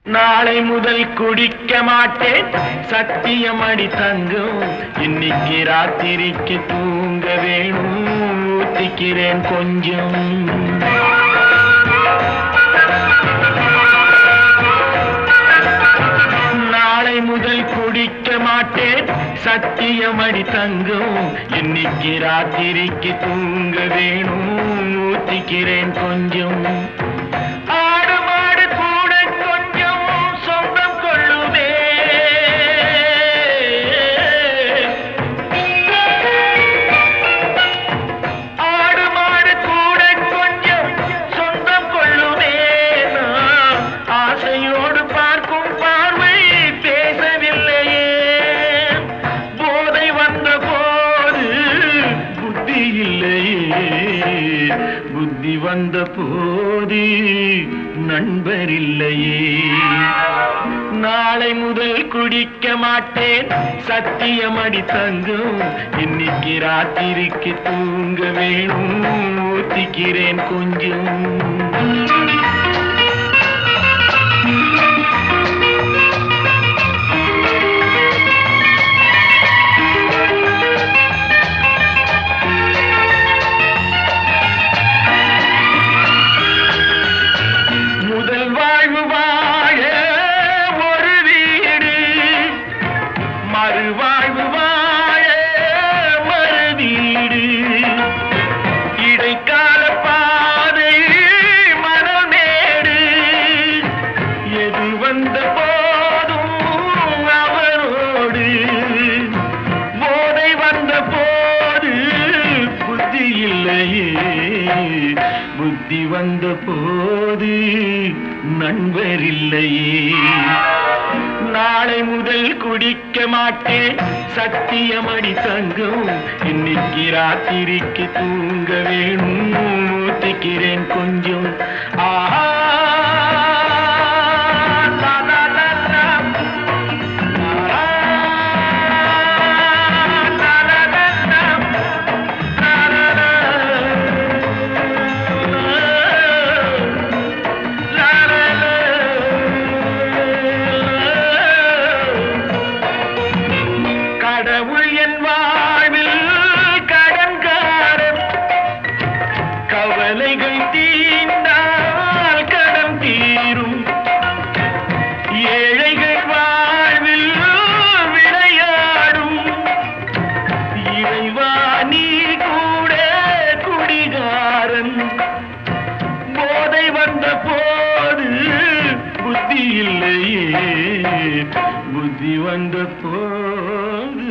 நாளை முதல் குடிக்க மாட்டேன் சத்தியம் அடி தங்கும் இன்னைக்கு ராத்திரிக்கு தூங்க வேணும் ஊத்திக்கிறேன் கொஞ்சம் நாளை முதல் குடிக்க மாட்டேன் சத்தியம் அடி தங்கும் இன்னைக்கு ராத்திரிக்கு தூங்க வேணும் ஊத்திக்கிறேன் கொஞ்சம் ஆடு மாடு கூட கொஞ்சம் சொந்தம் கொள்ளுமே ஆடு மாடு கூட கொஞ்சம் சொந்தம் கொள்ளுமே நான் ஆசையோடு பார்க்கும் பார்வை பேசவில்லையே போதை வந்த போது புத்தி இல்லையே புத்தி வந்த போது நண்பர் இல்லையே நாளை முதல் குடிக்க மாட்டேன் சத்தியம் அடி தங்கும் இன்னைக்கு ராத்திரிக்கு தூங்க வேணும் ஊத்திக்கிறேன் கொஞ்சம் முதல் வாழ்வு வாழ ஒரு வீடு மறுவாழ்வு வாழ மறு வீடு இடைக்கால பாதை மணல் மேடு எது வந்த போதும் அவரோடு போதை வந்த போது புத்தி இல்லையே புத்தி வந்த போது நண்பர் இல்லையே நாளை முதல் குடிக்க மாட்டேன் சத்தியமடி தங்கும் இன்னைக்கு ராத்திரிக்கு தூங்க வேணும் ஊத்திக்கிறேன் கொஞ்சம் ஆஹா லா, லா, லா, லா. ஆஹா, லா, லா, லா, லா. லா, லா, லா. லா, லா, லா. கடவுள் என் வாழ்வில் கடன்காரன் கவலைகள் தீர்ந்தால் கடன் தீரும் ஏழைகள் வாழ்வில் விளையாடும் இறைவா நீ கூட குடிகாரன் போதை வந்த போது புத்தி இல்லையே புத்தி வந்த போது